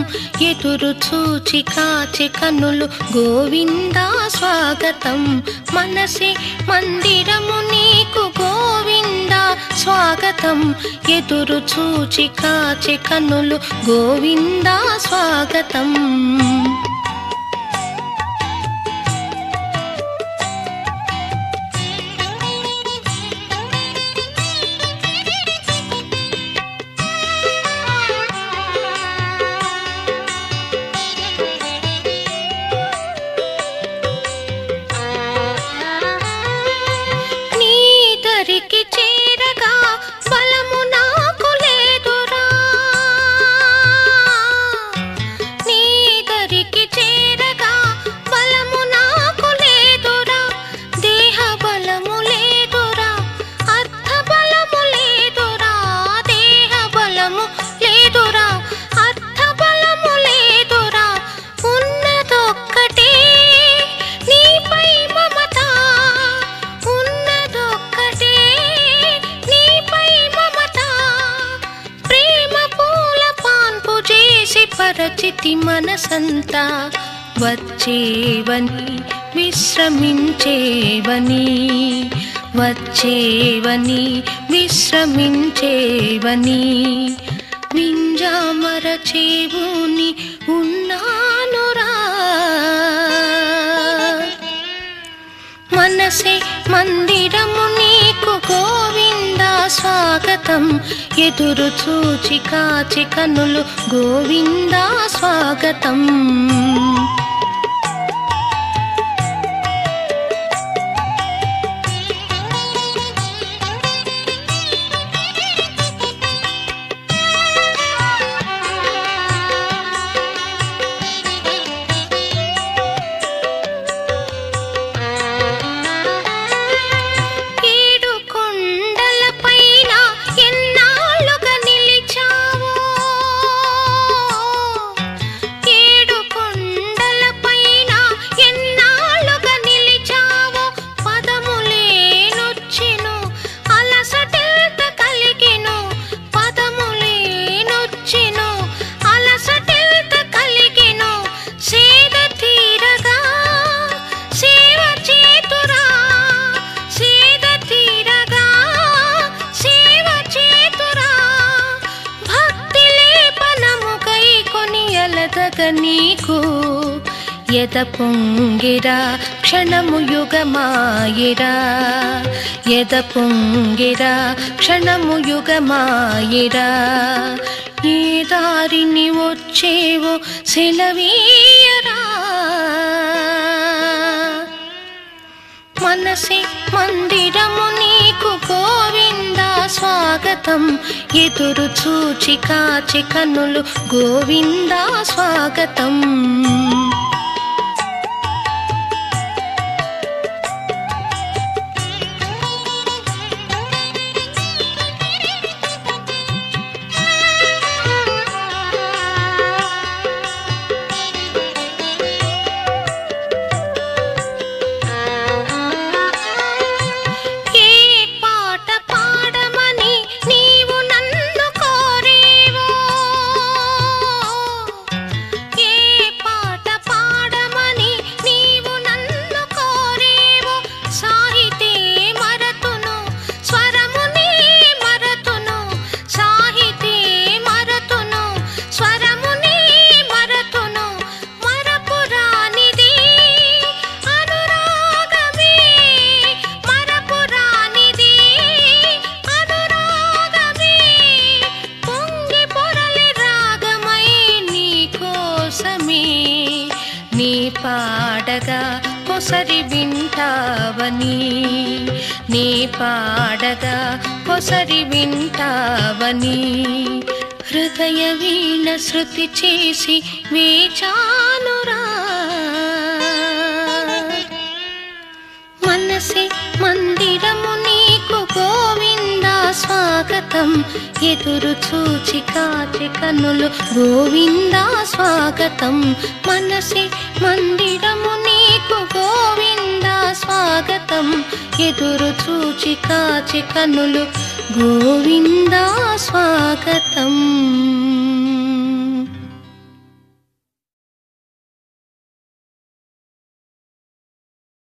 ఎదురు చూచి కాచి కన్నులు గోవిందా స్వాగతం మనసే మందిరము నీకు గోవిందా స్వాగతం ఎదురు చూచి కాచి కన్నులు గోవిందా స్వాగతం నీ దరికి చేరగా బలము నాకు లేదురా నీ దరికి చేరగా బలము నాకు లేదురా దేహ బలము లేదురా అర్థ బలము లేదురా దేహ బలము లేదురా అర్థ బలము లేదురా ఉన్నదొక్కటే నీపై మమత ఉన్నదొక్కటే నీపై మమత ప్రేమ పూల పాన్పు చేసి పరచితి మనసంతా వచ్చేవని విశ్రమించేవని వచ్చేవని విశ్రమించేవని వింజామర చేవుని ఉన్నానురా మనసే మందిరము నీకు గోవిందా స్వాగతం ఎదురు చూచి కాచి కన్నులు గోవిందా స్వాగతం ఏడు కొండల పైన ఎన్నాళ్ళుగా నిలిచావో ఏడు కొండల పైన ఎన్నాళ్ళుగా నిలిచావో పదములేనొచ్చెను అలసటెల్త కలిగెను పదములేనొచ్చెను అలసటెల్త కలిగెను సేద తీరగా సేవ చేతురా సేద తీరగా సేవ చేతురా భక్తి లేపనము కై కొని ఎలదగ నీకు ఎద పొంగిరా క్షణము యుగమాయిరా ఎద పొంగిరా క్షణము యుగమాయిరా ఏ దారిని వచ్చేవో సెలవీయరా మనసే మందిరము నీకు గోవిందా స్వాగతం ఎదురు చూచి కాచి కన్నులు గోవిందా స్వాగతం ఏ పాట పాడమని నీవు నన్ను కోరేవో ఏ పాట పాడమని నీవు నన్ను కోరేవో సాహితే మరతును స్వరమునే మరతును సాహితే మరతును స్వరమునే మరతును మరపురానిది అనురాగమే మరపురానిది అనురాగమే పొంగి పొరలి రాగమై నీ కోసమే నీ పాడగా కొసరి వింటావని నీ పాడగా కొసరి వింటావని హృదయ వీణ శృతి చేసి వేచానురా మనసే మందిరము నీకు గోవిందా స్వాగతం ఎదురు చూచి కాచి కన్నులు గోవిందా స్వాగతం మనసే మందిరము నీకు గోవిందా స్వాగతం ఎదురు చూచి కాచి కన్నులు గోవిందా స్వాగతం